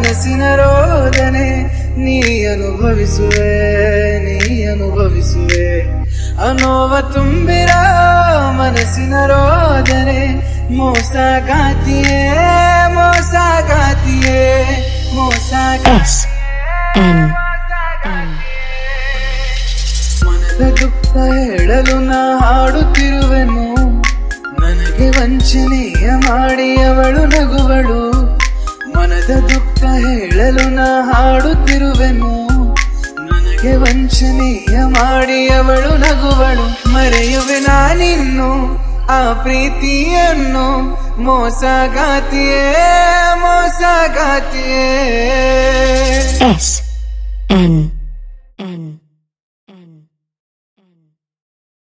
ಮನಸ್ಸಿನ ರೋದನೆ ನೀ ಅನುಭವಿಸುವೆ ನೀ ಅನುಭವಿಸುವೆ ಅನೋವ ತುಂಬಿರ ಮನಸ್ಸಿನ ರೋದನೆ ಮೋಸ ಗಾತಿಯೇ ಮೋಸ ಗಾತಿಯೇ ಮೋಸ S N ಮನದ ದುಃಖ ಹೇಳಲು ನಾ ಹಾಡುತ್ತಿರುವೆನು ನನಗೆ ವಂಚನೆಯ ಮಾಡಿ ಅವಳು ನಗುವಳು ಮನದ ದುಃಖ ಹೇಳಲು ನಾ ಹಾಡುತ್ತಿರುವೆನು ನನಗೆ ವಂಚನೆಯ ಮಾಡಿ ಅವಳು ನಗುವಳು ಮರೆಯುವೆ ನಾನಿನ್ನು ಆ ಪ್ರೀತಿಯನ್ನು ಮೋಸಗಾತಿಯೇ ಮೋಸಗಾತಿಯೇ S N